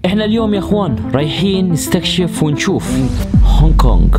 احنا اليوم يا اخوان رايحين نستكشف ونشوف هونغ كونغ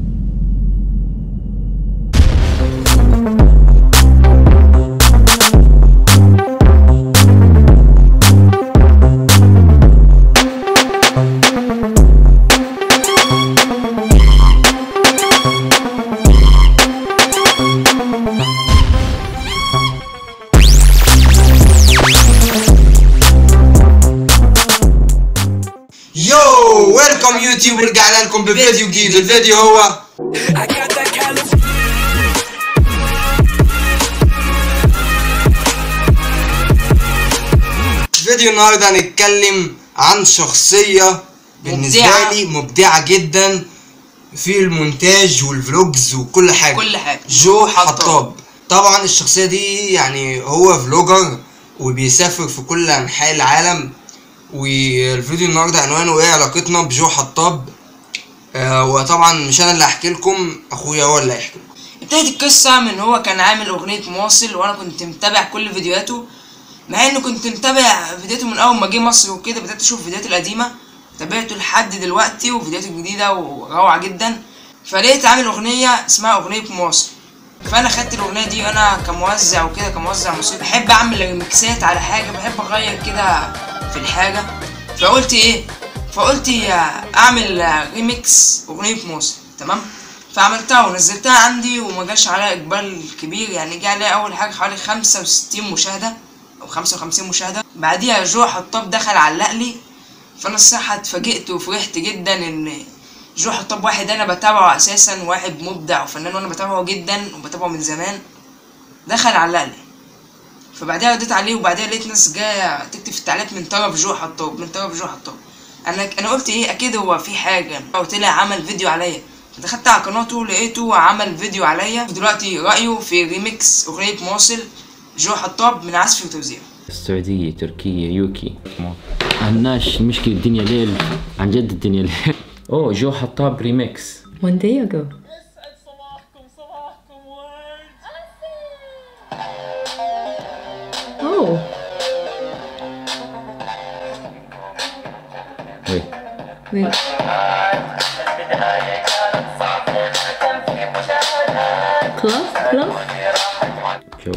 يو ويلكم يوتيوب رجعنا لكم بفيديو جديد الفيديو هو I got that California. فيديو النهارده هنتكلم عن شخصية بالنسبة مبدعة. لي مبدعة جدا في المونتاج والفلوجز وكل حاجة كل حاجة. جو حطاب. حطاب طبعا الشخصية دي يعني هو فلوجر وبيسافر في كل أنحاء العالم والفيديو النهارده عنوانه ايه علاقتنا بجو حطاب آه وطبعا مش انا اللي هحكي لكم اخويا هو اللي هيحكي لكم ابتدت القصة من هو كان عامل أغنية مواصل وأنا كنت متابع كل فيديوهاته مع إني كنت متابع فيديوهاته من أول ما جه مصر وكده بدأت أشوف فيديوهاته القديمة تابعته لحد دلوقتي وفيديوهاته الجديدة وروعة جدا فلقيت عامل أغنية اسمها أغنية مواصل فأنا خدت الأغنية دي أنا كموزع وكده كموزع موسيقى بحب أعمل ريمكسات على حاجة بحب أغير كده في الحاجة فقلت إيه فقلت أعمل ريميكس أغنية مواصل تمام فعملتها ونزلتها عندي وما جاش عليها اقبال كبير يعني جه عليها اول حاجه حوالي 65 مشاهده او 55 مشاهده بعديها جو حطاب دخل علق لي فانا الصراحه اتفاجئت وفرحت جدا ان جو حطاب واحد انا بتابعه اساسا واحد مبدع وفنان وانا بتابعه جدا وبتابعه من زمان دخل علق لي فبعدها رديت عليه وبعدها لقيت ناس جايه تكتب في التعليقات من طرف جو حطاب من طرف جو حطاب انا انا قلت ايه اكيد هو في حاجه وطلع عمل فيديو عليا دخلت على قناته لقيته عمل فيديو عليا دلوقتي رايه في ريميكس اغنيه مواصل جو حطاب من عزف وتوزيع السعودية تركيا يوكي كمان الناس المشكلة الدنيا ليل عن جد الدنيا ليل اوه جو حطاب ريميكس One day ago. صباحكم صباحكم وين Oh, وي wait. Close, close. شوف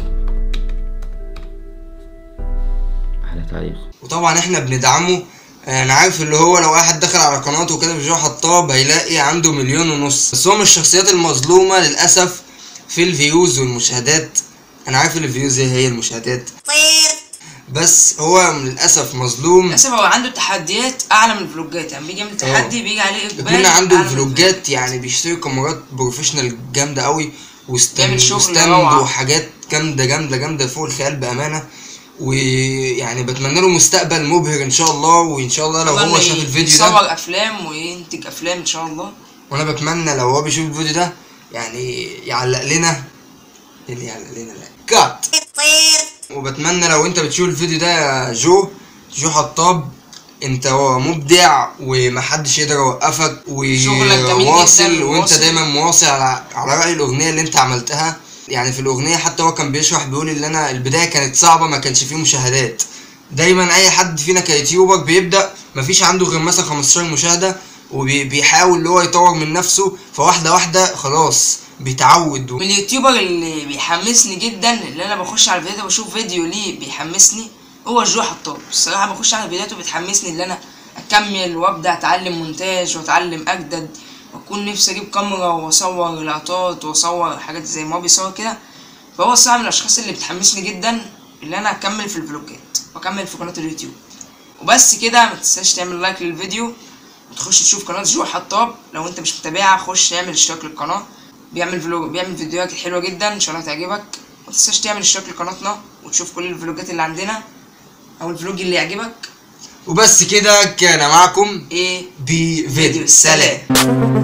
على تعليق وطبعا احنا بندعمه انا عارف اللي هو لو واحد دخل على قناته كده في جو حطاب هيلاقي عنده مليون ونص بس هو من الشخصيات المظلومة للأسف في الفيوز والمشاهدات انا عارف ان الفيوز هي هي المشاهدات بس هو للأسف مظلوم للاسف هو عنده تحديات اعلى من الفلوجات يعني بيجي يعمل تحدي بيجي عليه اقبال كمان عنده أعلى من فلوجات يعني بيشتري كاميرات بروفيشنال جامدة قوي وستاند بيعمل شغل وستاند روعة. وحاجات جامدة جامدة جامدة فوق الخيال بأمانة ويعني بتمنى له مستقبل مبهر ان شاء الله وان شاء الله لو طبعاً هو شاف الفيديو ده يصور افلام وينتج افلام ان شاء الله وانا بتمنى لو هو بيشوف الفيديو ده يعني يعلق لنا اللي يعلق لنا لا كات وبتمنى لو انت بتشوف الفيديو ده يا جو جو حطاب انت مبدع ومحدش يقدر يوقفك شغلك جميل وواصل جداً وانت وواصل. دايما مواصل على على رأي الاغنية اللي انت عملتها يعني في الاغنية حتى هو كان بيشرح بيقول ان انا البداية كانت صعبة ما كانش فيه مشاهدات دايما اي حد فينا كيوتيوبر بيبدأ مفيش عنده غير مثلا 15 مشاهدة وبيحاول اللي هو يطور من نفسه فواحدة واحدة خلاص بيتعود من اليوتيوبر اللي بيحمسني جدا اللي انا بخش على الفيديو بشوف فيديو ليه بيحمسني هو جو حطاب الصراحه بخش على فيديوهاته بتحمسني ان انا اكمل وابدا اتعلم مونتاج واتعلم اجدد واكون نفسي اجيب كاميرا واصور لقطات واصور حاجات زي ما هو بيصور كده فهو الصراحه من الاشخاص اللي بتحمسني جدا اللي انا اكمل في الفلوجات واكمل في قناه اليوتيوب وبس كده ما تنساش تعمل لايك للفيديو وتخش تشوف قناه جو حطاب لو انت مش متابعها خش اعمل اشتراك للقناه بيعمل فلوج بيعمل فيديوهات حلوه جدا ان شاء الله تعجبك ما تنساش تعمل اشتراك لقناتنا وتشوف كل الفلوجات اللي عندنا او الفلوج اللي يعجبك وبس كده كان معكم ايه بفيديو سلام